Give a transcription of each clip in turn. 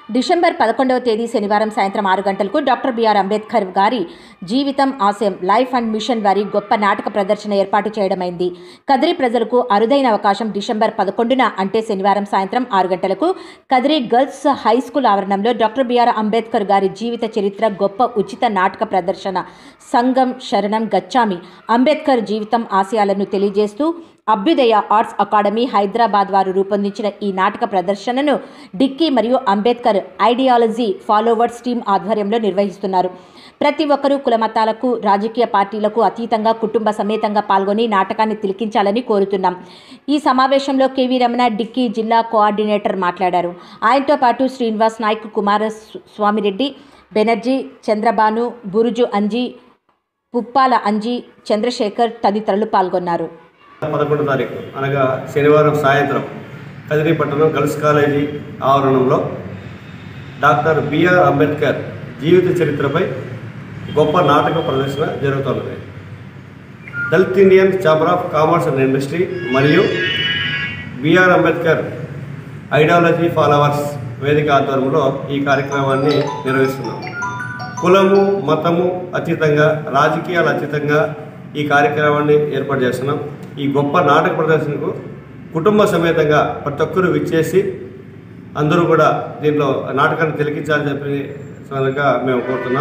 December పదకొండవ తేదీ శనివారం సాయంత్రం ఆరు గంటలకు డాక్టర్ బిఆర్ అంబేద్కర్ గారి జీవితం ఆశయం లైఫ్ అండ్ మిషన్ వారి గొప్ప నాటక ప్రదర్శన ఏర్పాటు చేయడమైంది కదిరి ప్రజలకు అరుదైన అవకాశం డిసెంబర్ పదకొండున అంటే శనివారం సాయంత్రం ఆరు గంటలకు కదిరి గర్ల్స్ హై స్కూల్ ఆవరణంలో డాక్టర్ బిఆర్ అంబేద్కర్ గారి జీవిత చరిత్ర గొప్ప ఉచిత నాటక ప్రదర్శన సంఘం శరణం గచ్చామి అంబేద్కర్ జీవితం ఆశయాలను తెలియజేస్తూ అభ్యుదయ ఆర్ట్స్ అకాడమీ హైదరాబాద్ వారు రూపొందించిన ఈ నాటక ప్రదర్శనను డిక్కీ మరియు అంబేద్కర్ ఐడియాలజీ ఫాలోవర్స్ టీం ఆధ్వర్యంలో నిర్వహిస్తున్నారు ప్రతి ఒక్కరూ కులమతాలకు రాజకీయ పార్టీలకు అతీతంగా కుటుంబ సమేతంగా పాల్గొని నాటకాన్ని తిలకించాలని కోరుతున్నాం ఈ సమావేశంలో కేవీ రమణ డిక్కీ జిల్లా కోఆర్డినేటర్ మాట్లాడారు ఆయనతో పాటు శ్రీనివాస్ నాయక్ కుమార స్వామిరెడ్డి బెనర్జీ చంద్రబాను బురుజు అంజీ పుప్పాల అంజీ చంద్రశేఖర్ తదితరులు పాల్గొన్నారు పదకొండు తారీఖు అనగా శనివారం సాయంత్రం కదిరిపట్టణం గర్ల్స్ కాలేజీ ఆవరణంలో డాక్టర్ బిఆర్ అంబేద్కర్ జీవిత చరిత్రపై గొప్ప నాటక ప్రదర్శన జరుగుతున్నది Dalit Indian chamber of commerce and industry మరియు బిఆర్ అంబేద్కర్ ఐడియాలజీ ఫాలోవర్స్ వేదిక ఆధ్వర్యంలో ఈ కార్యక్రమాన్ని నిర్వహిస్తున్నాం కులము మతము అతీతంగా రాజకీయాలు అతీతంగా ఈ కార్యక్రమాన్ని ఏర్పాటు చేస్తున్నాం ఈ గొప్ప నాటక ప్రదర్శనకు కుటుంబ సమేతంగా ప్రతి ఒక్కరూ విచ్చేసి అందరూ కూడా దీనిలో నాటకాన్ని తిలకించాలని చెప్పి సందర్భంగా మేము కోరుతున్నాం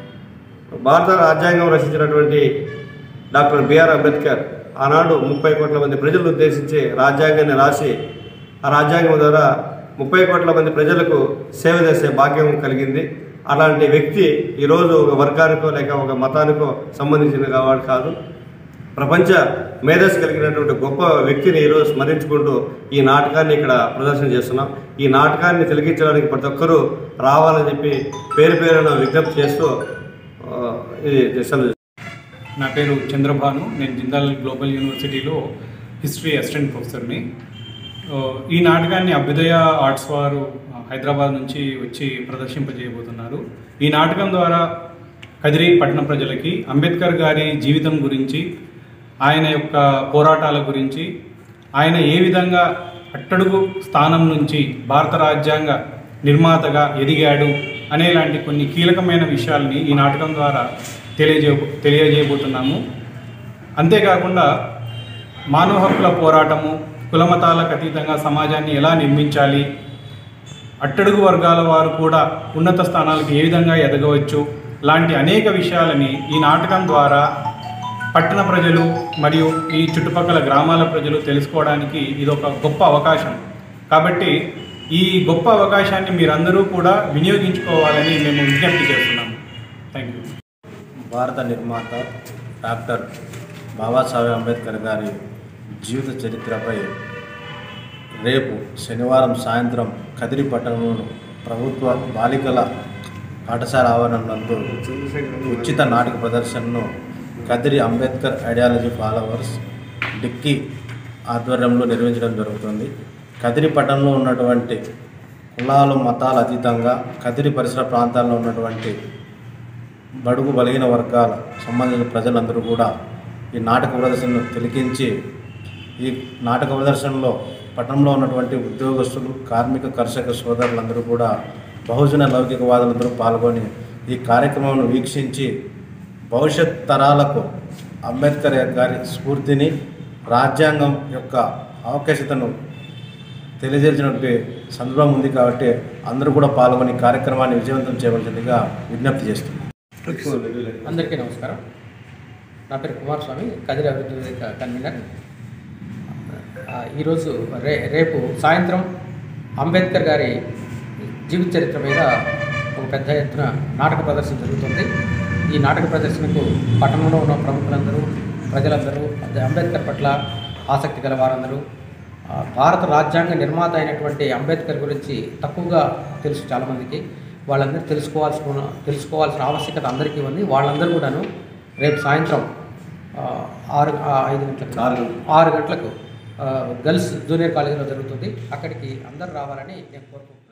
భారత రాజ్యాంగం రచించినటువంటి డాక్టర్ బిఆర్ అంబేద్కర్ ఆనాడు ముప్పై కోట్ల మంది ప్రజలను ఉద్దేశించి రాజ్యాంగాన్ని రాసి ఆ రాజ్యాంగం ద్వారా ముప్పై కోట్ల మంది ప్రజలకు సేవ చేసే భాగ్యం కలిగింది అలాంటి వ్యక్తి ఈరోజు ఒక వర్గానికో లేక ఒక మతానికో సంబంధించిన కావాడు కాదు ప్రపంచ మేధస్సు కలిగినటువంటి గొప్ప వ్యక్తిని ఈరోజు స్మరించుకుంటూ ఈ నాటకాన్ని ఇక్కడ ప్రదర్శన చేస్తున్నాం ఈ నాటకాన్ని తిలకించడానికి ప్రతి ఒక్కరూ రావాలని చెప్పి పేరు పేరున విజ్ఞప్తి చేస్తూ ఆ, ఇది సెలవు నా పేరు చంద్రభాను నేను జిందాల్ గ్లోబల్ యూనివర్సిటీలో హిస్టరీ అసిస్టెంట్ ప్రొఫెసర్ని ఆ, ఈ నాటకాన్ని అభ్యుదయ ఆర్ట్స్ వారు ఆ, హైదరాబాద్ నుంచి వచ్చి ప్రదర్శింపజేయబోతున్నారు ఈ నాటకం ద్వారా కదిరి పట్టణ ప్రజలకి అంబేద్కర్ గారి జీవితం గురించి ఆయన యొక్క పోరాటాల గురించి ఆయన ఏ విధంగా అట్టడుగు స్థానం నుంచి భారత రాజ్యాంగ నిర్మాతగా ఎదిగాడు అనేలాంటి కొన్ని కీలకమైన విషయాల్ని ఈ నాటకం ద్వారా తెలియజే తెలియజేయబోతున్నాము అంతేకాకుండా మానవ హక్కుల పోరాటము కులమతాలకు అతీతంగా సమాజాన్ని ఎలా నిర్మించాలి అట్టడుగు వర్గాల వారు కూడా ఉన్నత స్థానాలకు ఏ విధంగా ఎదగవచ్చు లాంటి అనేక విషయాలని ఈ నాటకం ద్వారా పట్టణ ప్రజలు మరియు ఈ చుట్టుపక్కల గ్రామాల ప్రజలు తెలుసుకోవడానికి ఇది ఒక గొప్ప అవకాశం కాబట్టి ఈ గొప్ప అవకాశాన్ని మీరందరూ కూడా వినియోగించుకోవాలని మేము విజ్ఞప్తి చేస్తున్నాము థ్యాంక్ యూ భారత నిర్మాత డాక్టర్ బాబాసాహెబ్ అంబేద్కర్ గారి జీవిత చరిత్రపై రేపు శనివారం సాయంత్రం కదిరి పట్టణంలో ప్రభుత్వ బాలికల పాఠశాల ఆవరణం నందు ఉచిత నాటక ప్రదర్శనను కదిరి అంబేద్కర్ ఐడియాలజీ ఫాలోవర్స్ డిక్కీ ఆధ్వర్యంలో నిర్వహించడం జరుగుతుంది కదిరి పట్టణంలో ఉన్నటువంటి కులాలు మతాలు అతీతంగా కదిరి పరిసర ప్రాంతాల్లో ఉన్నటువంటి బడుగు బలహీన వర్గాల సంబంధించిన ప్రజలందరూ కూడా ఈ నాటక ప్రదర్శనను తిలకించి ఈ నాటక ప్రదర్శనలో పట్టణంలో ఉన్నటువంటి ఉద్యోగస్తులు కార్మిక కర్షక సోదరులందరూ కూడా బహుజన లౌకికవాదులందరూ పాల్గొని ఈ కార్యక్రమాలను వీక్షించి భవిష్యత్ తరాలకు అంబేద్కర్ గారి స్ఫూర్తిని రాజ్యాంగం యొక్క అవకాశతను తెలియజేసినటువంటి సందర్భం ఉంది కాబట్టి అందరూ కూడా పాల్గొని ఈ కార్యక్రమాన్ని విజయవంతం చేయవలసిందిగా విజ్ఞప్తి చేస్తున్నాం అందరికీ నమస్కారం నా పేరు కుమారస్వామి కదిరి అభివృద్ధి వేదిక కన్వీనర్ ఆ, ఈరోజు రే రేపు సాయంత్రం అంబేద్కర్ గారి జీవిత చరిత్ర మీద ఒక పెద్ద ఎత్తున నాటక ప్రదర్శన జరుగుతుంది ఈ నాటక ప్రదర్శనకు పట్టణంలో ఉన్న ప్రముఖులందరూ ప్రజలందరూ అదే అంబేద్కర్ పట్ల ఆసక్తి గల వారందరూ ఆ, భారత రాజ్యాంగ నిర్మాత అయినటువంటి అంబేద్కర్ గురించి తక్కువగా తెలుసు చాలామందికి వాళ్ళందరూ తెలుసుకోవాల్సిన తెలుసుకోవాల్సిన ఆవశ్యకత అందరికీ ఉంది వాళ్ళందరూ కూడాను రేపు సాయంత్రం ఆ, ఆరు ఆ, ఐదు గంటలకు ఆరు ఆరు గంటలకు ఆ, గర్ల్స్ జూనియర్ కాలేజీలో జరుగుతుంది అక్కడికి అందరూ రావాలని నేను కోరుకుంటున్నాను